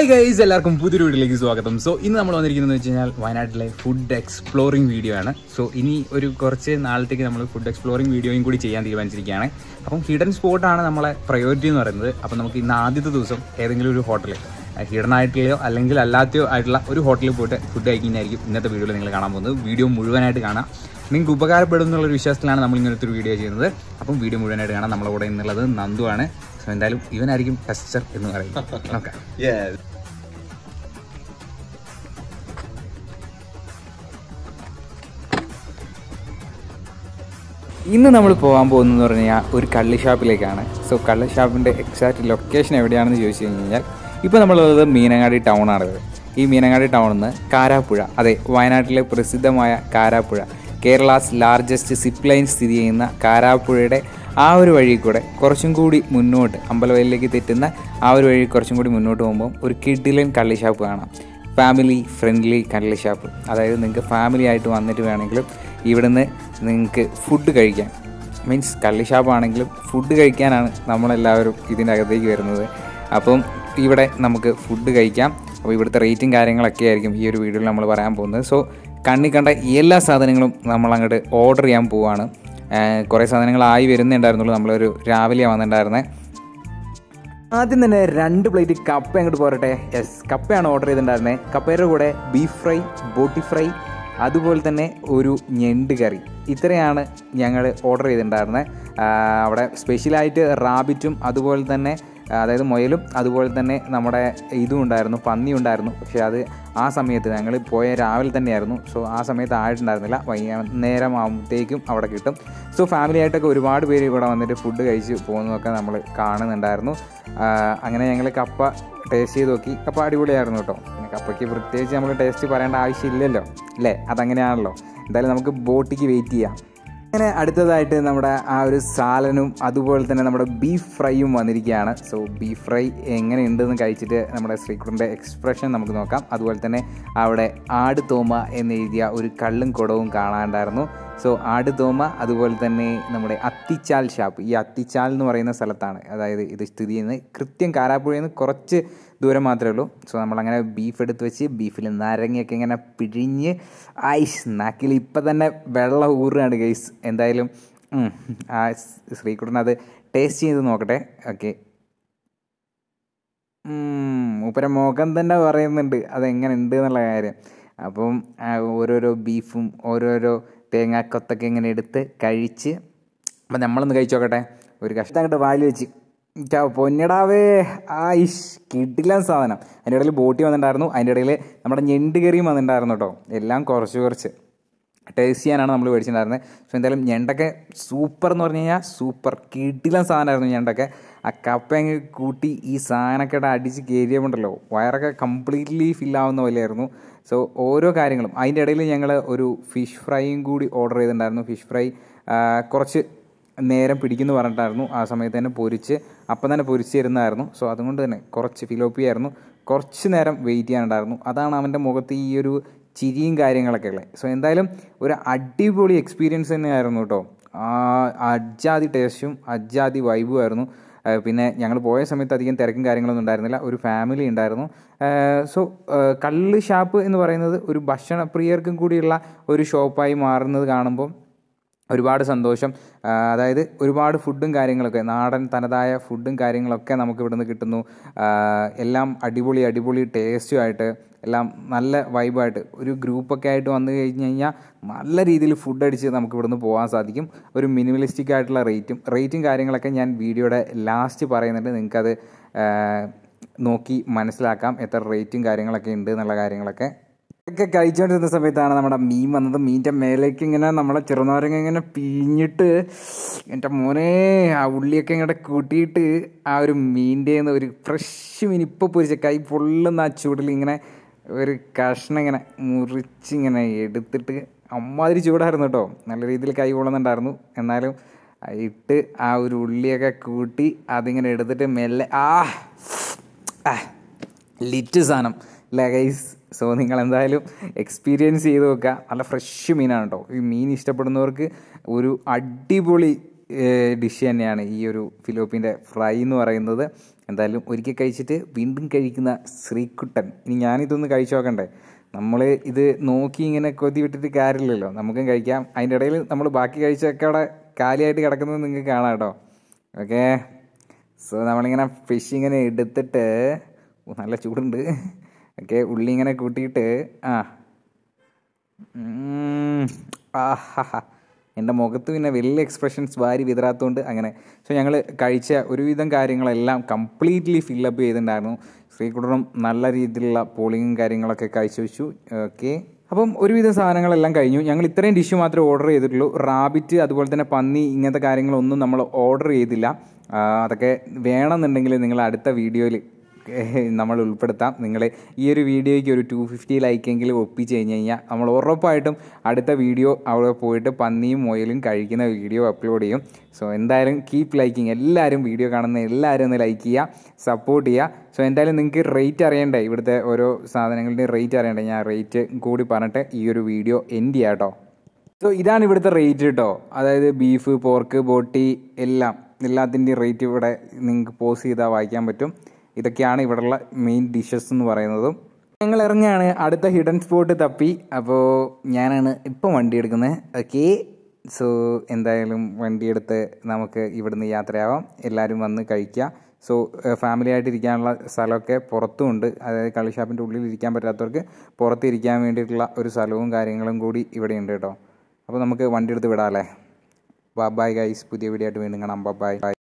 Hi guys എല്ലാവർക്കും പുതിയൊരു വീഡിയോയിലേക്ക് സ്വാഗതം സോ ഇന്ന് നമ്മൾ വന്നിരിക്കുന്നത് വെച്ച് കഴിഞ്ഞാൽ വയനാട്ടിലെ ഫുഡ് എക്സ്പ്ലോറിംഗ് വീഡിയോ ആണ് സോ ഇനി ഒരു കുറച്ച് നാളത്തേക്ക് നമ്മൾ ഫുഡ് എക്സ്പ്ലോറിംഗ് വീഡിയോയും കൂടി ചെയ്യാൻ തീരുമാനിച്ചിരിക്കുകയാണ് അപ്പം ഹിഡൻ സ്പോട്ടാണ് നമ്മളെ പ്രയോറിറ്റി എന്ന് പറയുന്നത് അപ്പം നമുക്ക് ഇന്ന് ആദ്യത്തെ ദിവസം ഏതെങ്കിലും ഒരു ഹോട്ടലിൽ ഹിഡൻ ആയിട്ടുള്ളയോ അല്ലെങ്കിൽ അല്ലാത്തയോ ആയിട്ടുള്ള ഒരു ഹോട്ടലിൽ പോയിട്ട് ഫുഡ് കഴിക്കുന്നതായിരിക്കും ഇന്നത്തെ വീഡിയോയിൽ നിങ്ങൾ കാണാൻ പോകുന്നത് വീഡിയോ മുഴുവനായിട്ട് കാണാം നിങ്ങൾക്ക് ഉപകാരപ്പെടും എന്നുള്ളൊരു വിശ്വാസത്തിലാണ് നമ്മൾ ഇങ്ങനത്തെ ഒരു വീഡിയോ ചെയ്യുന്നത് അപ്പം വീഡിയോ മുഴുവനായിട്ട് കാണാം നമ്മളെ കൂടെ ഇന്നുള്ളത് നന്ദു ആണ് സോ എന്തായാലും ഇവനായിരിക്കും ടെസ്റ്റർ എന്ന് പറയുന്നത് നോക്കാം ഇന്ന് നമ്മൾ പോകാൻ പോകുന്നതെന്ന് പറഞ്ഞു കഴിഞ്ഞാൽ ഒരു കള്ളി ഷാപ്പിലേക്കാണ് സോ കള്ളി ഷാപ്പിൻ്റെ എക്സാക്റ്റ് ലൊക്കേഷൻ എവിടെയാണെന്ന് ചോദിച്ചു കഴിഞ്ഞാൽ ഇപ്പോൾ നമ്മളുള്ളത് മീനങ്ങാടി ടൗൺ ആണത് ഈ മീനങ്ങാടി ടൗണിൽ നിന്ന് കാരാപ്പുഴ അതെ വയനാട്ടിലെ പ്രസിദ്ധമായ Karapuzha Kerala's largest zip line സ്ഥിതി ചെയ്യുന്ന കാരാപ്പുഴയുടെ ആ ഒരു വഴി കൂടെ കുറച്ചും കൂടി മുന്നോട്ട് അമ്പലവയലിലേക്ക് തെറ്റുന്ന ആ ഒരു വഴി കുറച്ചും കൂടി മുന്നോട്ട് പോകുമ്പോൾ ഒരു കിഡിലൻ കള്ളി ഷാപ്പ് കാണാം ഫാമിലി ഫ്രണ്ട്ലി കള്ളി ഷാപ്പ് അതായത് നിങ്ങൾക്ക് ഫാമിലി ആയിട്ട് വന്നിട്ട് വേണമെങ്കിലും ഇവിടുന്ന് നിങ്ങൾക്ക് ഫുഡ് കഴിക്കാം മീൻസ് കള്ളി ഷാപ്പാണെങ്കിലും ഫുഡ് കഴിക്കാനാണ് നമ്മളെല്ലാവരും ഇതിൻ്റെ അകത്തേക്ക് വരുന്നത് അപ്പം ഇവിടെ നമുക്ക് ഫുഡ് കഴിക്കാം അപ്പോൾ ഇവിടുത്തെ റേറ്റും കാര്യങ്ങളൊക്കെ ആയിരിക്കും ഈ ഒരു വീഡിയോയിൽ നമ്മൾ പറയാൻ പോകുന്നത് സോ കണ്ണി കണ്ട എല്ലാ സാധനങ്ങളും നമ്മൾ അങ്ങോട്ട് ഓർഡർ ചെയ്യാൻ പോവാണ് കുറേ സാധനങ്ങളായി വരുന്നുണ്ടായിരുന്നുള്ളൂ നമ്മളൊരു രാവിലെ വന്നിട്ടുണ്ടായിരുന്നത് ആദ്യം തന്നെ രണ്ട് പ്ലേറ്റ് കപ്പ അങ്ങോട്ട് പോരട്ടെ യെസ് കപ്പയാണ് ഓർഡർ ചെയ്തിട്ടുണ്ടായിരുന്നത് കപ്പയുടെ കൂടെ ബീഫ് ഫ്രൈ ബോട്ടി ഫ്രൈ അതുപോലെ തന്നെ ഒരു ഞണ്ട് കറി ഇത്രയാണ് ഞങ്ങൾ ഓർഡർ ചെയ്തിട്ടുണ്ടായിരുന്നത് ആ, അവിടെ സ്പെഷ്യലായിട്ട് റാബിറ്റും അതുപോലെ തന്നെ അതായത് മുയലും അതുപോലെ തന്നെ നമ്മുടെ ഇതും ഉണ്ടായിരുന്നു പന്നി ഉണ്ടായിരുന്നു പക്ഷേ അത് ആ സമയത്ത് ഞങ്ങൾ പോയ രാവിലെ തന്നെയായിരുന്നു സോ ആ സമയത്ത് ആയിട്ടുണ്ടായിരുന്നില്ല വൈകുന്നേരം ആകുമ്പോഴത്തേക്കും അവിടെ കിട്ടും സോ ഫാമിലി ആയിട്ടൊക്കെ ഒരുപാട് പേര് ഇവിടെ വന്നിട്ട് ഫുഡ് കഴിച്ച് പോകുന്നതൊക്കെ നമ്മൾ കാണുന്നുണ്ടായിരുന്നു ആ, അങ്ങനെ ഞങ്ങൾ കപ്പ ടേസ്റ്റ് ചെയ്ത് നോക്കി കപ്പ അടിപൊളിയായിരുന്നു കേട്ടോ പിന്നെ കപ്പയ്ക്ക് പ്രത്യേകിച്ച് നമ്മൾ ടേസ്റ്റ് പറയേണ്ട ആവശ്യമില്ലല്ലോ അല്ലേ അതങ്ങനെയാണല്ലോ എന്തായാലും നമുക്ക് ബോട്ടിക്ക് വെയിറ്റ് ചെയ്യാം അങ്ങനെ അടുത്തതായിട്ട് നമ്മുടെ ആ ഒരു സാലനും അതുപോലെ തന്നെ നമ്മുടെ ബീഫ് ഫ്രൈയും വന്നിരിക്കുകയാണ് സോ ബീഫ് ഫ്രൈ എങ്ങനെയുണ്ടെന്ന് കഴിച്ചിട്ട് നമ്മുടെ ശ്രീകുട്ടൻ്റെ എക്സ്പ്രഷൻ നമുക്ക് നോക്കാം അതുപോലെ തന്നെ അവിടെ ആട് തോമ എന്നെഴുതിയ ഒരു കള്ളും കുടവും കാണാണ്ടായിരുന്നു സോ ആട് തോമ അതുപോലെ തന്നെ നമ്മുടെ അത്തിച്ചാൽ ഷാപ്പ് ഈ അത്തിച്ചാൽ എന്ന് പറയുന്ന സ്ഥലത്താണ് അതായത് ഇത് സ്ഥിതി ചെയ്യുന്നത് കൃത്യം കാരാപ്പുഴയിൽ നിന്ന് കുറച്ച് ദൂരം മാത്രമേ ഉള്ളൂ സോ നമ്മളങ്ങനെ ബീഫ് എടുത്ത് വെച്ച് ബീഫിൽ നാരങ്ങയൊക്കെ ഇങ്ങനെ പിഴിഞ്ഞ് ഐസ് നാക്കിൽ ഇപ്പം തന്നെ വെള്ളം ഊറുകയാണ് ഗൈസ് എന്തായാലും ഉം, ആ ശ്രീകുട്ടൻ അത് ടേസ്റ്റ് ചെയ്ത് നോക്കട്ടെ ഓക്കെ മൂപ്പര മുഖം തന്നെ പറയുന്നുണ്ട് അതെങ്ങനെ ഉണ്ട് എന്നുള്ള കാര്യം അപ്പം ആ, ഓരോരോ ബീഫും ഓരോരോ തേങ്ങാക്കൊത്തൊക്കെ ഇങ്ങനെ എടുത്ത് കഴിച്ച് അപ്പം നമ്മളൊന്ന് കഴിച്ചു നോക്കട്ടെ ഒരു കഷ്ടം അങ്ങോട്ട് വായിൽ വെച്ച് ച്ചാ പൊന്നിടാവേ ആ ഇഷ് കിട്ടില്ല സാധനം അതിൻ്റെ ഇടയിൽ ബോട്ടി വന്നിട്ടുണ്ടായിരുന്നു അതിൻ്റെ ഇടയിൽ നമ്മുടെ ഞണ്ട് കറിയും വന്നിട്ടുണ്ടായിരുന്നു കേട്ടോ എല്ലാം കുറച്ച് കുറച്ച് ടേസ്റ്റ് ചെയ്യാനാണ് നമ്മൾ മേടിച്ചിട്ടുണ്ടായിരുന്നത് സോ എന്തായാലും ഞണ്ടൊക്കെ സൂപ്പർ എന്ന് പറഞ്ഞു കഴിഞ്ഞാൽ സൂപ്പർ കിടിലൻ സാധനമായിരുന്നു ഞണ്ടൊക്കെ ആ കപ്പ അങ്ങ് കൂട്ടി ഈ സാധനമൊക്കെ ഇട്ട് അടിച്ച് കയറിയപ്പോണ്ടല്ലോ വയറൊക്കെ കംപ്ലീറ്റ്ലി ഫില്ലാവുന്ന പോലെയായിരുന്നു സോ ഓരോ കാര്യങ്ങളും അതിൻ്റെ ഇടയിൽ ഞങ്ങൾ ഒരു ഫിഷ് ഫ്രൈയും കൂടി ഓർഡർ ചെയ്തിട്ടുണ്ടായിരുന്നു ഫിഷ് ഫ്രൈ കുറച്ച് നേരം പിടിക്കുന്നു പറഞ്ഞിട്ടായിരുന്നു ആ സമയത്ത് തന്നെ പൊരിച്ച് അപ്പം തന്നെ പൊരിച്ച് തരുന്നതായിരുന്നു സോ അതുകൊണ്ട് തന്നെ കുറച്ച് ഫിലോപ്പിയായിരുന്നു കുറച്ച് നേരം വെയിറ്റ് ചെയ്യാനുണ്ടായിരുന്നു അതാണ് അവൻ്റെ മുഖത്ത് ഈ ഒരു ചിരിയും കാര്യങ്ങളൊക്കെ ഉള്ളത് സോ എന്തായാലും ഒരു അടിപൊളി എക്സ്പീരിയൻസ് തന്നെയായിരുന്നു കേട്ടോ ആ അജാതി ടേസ്റ്റും അജാതി വൈബും ആയിരുന്നു ആ, പിന്നെ ഞങ്ങൾ പോയ സമയത്ത് അധികം തിരക്കും കാര്യങ്ങളൊന്നും ഉണ്ടായിരുന്നില്ല ഒരു ഫാമിലി ഉണ്ടായിരുന്നു സോ കള്ള് ഷാപ്പ് എന്ന് പറയുന്നത് ഒരു ഭക്ഷണപ്രിയർക്കും കൂടിയുള്ള ഒരു ഷോപ്പായി മാറുന്നത് കാണുമ്പോൾ ഒരുപാട് സന്തോഷം ആ, അതായത് ഒരുപാട് ഫുഡും കാര്യങ്ങളൊക്കെ നാടൻ തനതായ ഫുഡും കാര്യങ്ങളൊക്കെ നമുക്ക് ഇവിടുന്ന് കിട്ടുന്നു ആ, എല്ലാം അടിപൊളി അടിപൊളി ടേസ്റ്റുമായിട്ട് എല്ലാം നല്ല വൈബായിട്ട് ഒരു ഗ്രൂപ്പൊക്കെ ആയിട്ട് വന്നു കഴിഞ്ഞ് കഴിഞ്ഞാൽ നല്ല രീതിയിൽ ഫുഡ് അടിച്ച് നമുക്ക് ഇവിടുന്ന് പോകാൻ സാധിക്കും ഒരു മിനിമലിസ്റ്റിക് ആയിട്ടുള്ള റേറ്റും റേറ്റും കാര്യങ്ങളൊക്കെ ഞാൻ വീഡിയോയുടെ ലാസ്റ്റ് പറയുന്നുണ്ട് നിങ്ങൾക്കത് ആ, നോക്കി മനസ്സിലാക്കാം എത്ര റേറ്റും കാര്യങ്ങളൊക്കെ ഉണ്ട് എന്നുള്ള കാര്യങ്ങളൊക്കെ ഒക്കെ കഴിച്ചുകൊണ്ടിരുന്ന സമയത്താണ് നമ്മുടെ മീൻ വന്നത് മീൻ്റെ മേലേക്ക് ഇങ്ങനെ നമ്മളെ ചെറുനാരങ്ങ ഇങ്ങനെ പിഴിഞ്ഞിട്ട് എൻ്റെ മോനെ ആ ഉള്ളിയൊക്കെ ഇങ്ങോട്ട് കൂട്ടിയിട്ട് ആ ഒരു മീൻ്റെ ഒരു ഫ്രഷ് മീൻ ഇപ്പോൾ പൊരിച്ച കൈ പൊള്ളുന്ന ആ ചൂടിൽ ഇങ്ങനെ ഒരു കഷ്ണം ഇങ്ങനെ മുറിച്ചിങ്ങനെ എടുത്തിട്ട് അമ്മാതിരി ചൂടായിരുന്നു കേട്ടോ നല്ല രീതിയിൽ കൈ പൊള്ളുന്നുണ്ടായിരുന്നു എന്നാലും ഇട്ട് ആ ഒരു ഉള്ളിയൊക്കെ കൂട്ടി അതിങ്ങനെ എടുത്തിട്ട് മെല്ലെ ആ ആ ലിറ്റ് സാധനം ലഗൈസ് സോ നിങ്ങൾ എന്തായാലും എക്സ്പീരിയൻസ് ചെയ്ത് നോക്കുക നല്ല ഫ്രഷ് മീനാണ് കേട്ടോ ഈ മീൻ ഇഷ്ടപ്പെടുന്നവർക്ക് ഒരു അടിപൊളി ഡിഷ് തന്നെയാണ് ഈ ഒരു ഫിലോപ്പിൻ്റെ ഫ്രൈ എന്ന് പറയുന്നത് എന്തായാലും ഒരിക്കൽ കഴിച്ചിട്ട് വീണ്ടും കഴിക്കുന്ന ശ്രീകുട്ടൻ ഇനി ഞാനിതൊന്ന് കഴിച്ചു നോക്കണ്ടേ നമ്മൾ ഇത് നോക്കി ഇങ്ങനെ കൊതി വിട്ടിട്ട് കാര്യമില്ലല്ലോ നമുക്കും കഴിക്കാം അതിൻ്റെ ഇടയിൽ നമ്മൾ ബാക്കി കഴിച്ചൊക്കെ അവിടെ കാലിയായിട്ട് കിടക്കുന്നത് നിങ്ങൾക്ക് കാണാം കേട്ടോ ഓക്കെ സോ നമ്മളിങ്ങനെ ഫിഷ് ഇങ്ങനെ എടുത്തിട്ട് ഓ, നല്ല ചൂടുണ്ട് ഓക്കെ ഉള്ളി ഇങ്ങനെ കൂട്ടിയിട്ട് ആ ഉം. ആഹാ എൻ്റെ മുഖത്ത് പിന്നെ വലിയ എക്സ്പ്രഷൻസ് വാരി വിതറാത്തതുകൊണ്ട് അങ്ങനെ സോ ഞങ്ങൾ കഴിച്ച ഒരുവിധം കാര്യങ്ങളെല്ലാം കംപ്ലീറ്റ്ലി ഫില്ലപ്പ് ചെയ്തിട്ടുണ്ടായിരുന്നു ശ്രീകുട്ടനും നല്ല രീതിയിലുള്ള പോളിങ്ങും കാര്യങ്ങളൊക്കെ കാഴ്ചവെച്ചു ഓക്കെ അപ്പം ഒരുവിധം സാധനങ്ങളെല്ലാം കഴിഞ്ഞു ഞങ്ങൾ ഇത്രയും ഡിഷ് മാത്രമേ ഓർഡർ ചെയ്തിട്ടുള്ളൂ റാബിറ്റ് അതുപോലെ തന്നെ പന്നി ഇങ്ങനത്തെ കാര്യങ്ങളൊന്നും നമ്മൾ ഓർഡർ ചെയ്തില്ല ആ, അതൊക്കെ വേണമെന്നുണ്ടെങ്കിൽ നിങ്ങൾ അടുത്ത വീഡിയോയിൽ നമ്മൾ ഉൾപ്പെടുത്താം നിങ്ങൾ ഈ ഒരു വീഡിയോയ്ക്ക് ഒരു ടു ഫിഫ്റ്റി ലൈക്കെങ്കിലും ഒപ്പിച്ച് കഴിഞ്ഞ് കഴിഞ്ഞാൽ നമ്മൾ ഉറപ്പായിട്ടും അടുത്ത വീഡിയോ അവിടെ പോയിട്ട് പന്നിയും മുയലും കഴിക്കുന്ന വീഡിയോ അപ്ലോഡ് ചെയ്യും സോ എന്തായാലും കീപ്പ് ലൈക്കിങ് എല്ലാവരും വീഡിയോ കാണുന്ന എല്ലാവരും ഒന്ന് ലൈക്ക് ചെയ്യുക സപ്പോർട്ട് ചെയ്യുക സോ എന്തായാലും നിങ്ങൾക്ക് റേറ്റ് അറിയണ്ടേ ഇവിടുത്തെ ഓരോ സാധനങ്ങളുടെയും റേറ്റ് അറിയണ്ടേ ഞാൻ റേറ്റ് കൂടി പറഞ്ഞിട്ട് ഈ ഒരു വീഡിയോ എൻഡ് ചെയ്യാം കേട്ടോ സോ ഇതാണ് ഇവിടുത്തെ റേറ്റ് കേട്ടോ അതായത് ബീഫ് പോർക്ക് ബോട്ടി എല്ലാം എല്ലാത്തിൻ്റെയും റേറ്റ് ഇവിടെ നിങ്ങൾക്ക് പോസ് ചെയ്താൽ വായിക്കാൻ പറ്റും ഇതൊക്കെയാണ് ഇവിടെയുള്ള മെയിൻ ഡിഷസ് എന്ന് പറയുന്നതും ഞങ്ങൾ ഇറങ്ങുകയാണ് അടുത്ത ഹിഡൻ സ്പോട്ട് തപ്പി അപ്പോൾ ഞാനാണ് ഇപ്പം വണ്ടി എടുക്കുന്നത് ഓക്കെ സോ എന്തായാലും വണ്ടിയെടുത്ത് നമുക്ക് ഇവിടുന്ന് യാത്രയാവാം എല്ലാവരും വന്ന് കഴിക്കുക സോ ഫാമിലി ആയിട്ട് ഇരിക്കാനുള്ള സ്ഥലമൊക്കെ പുറത്തുമുണ്ട് അതായത് കളിഷാപ്പിൻ്റെ ഉള്ളിൽ ഇരിക്കാൻ പറ്റാത്തവർക്ക് പുറത്ത് ഇരിക്കാൻ വേണ്ടിയിട്ടുള്ള ഒരു സ്ഥലവും കാര്യങ്ങളും കൂടി ഇവിടെ ഉണ്ട് കേട്ടോ അപ്പോൾ നമുക്ക് വണ്ടി എടുത്ത് വിടാമല്ലേ ബൈ ഗൈസ് പുതിയ വീഡിയോ ആയിട്ട് വീണ്ടും കാണാം ബൈ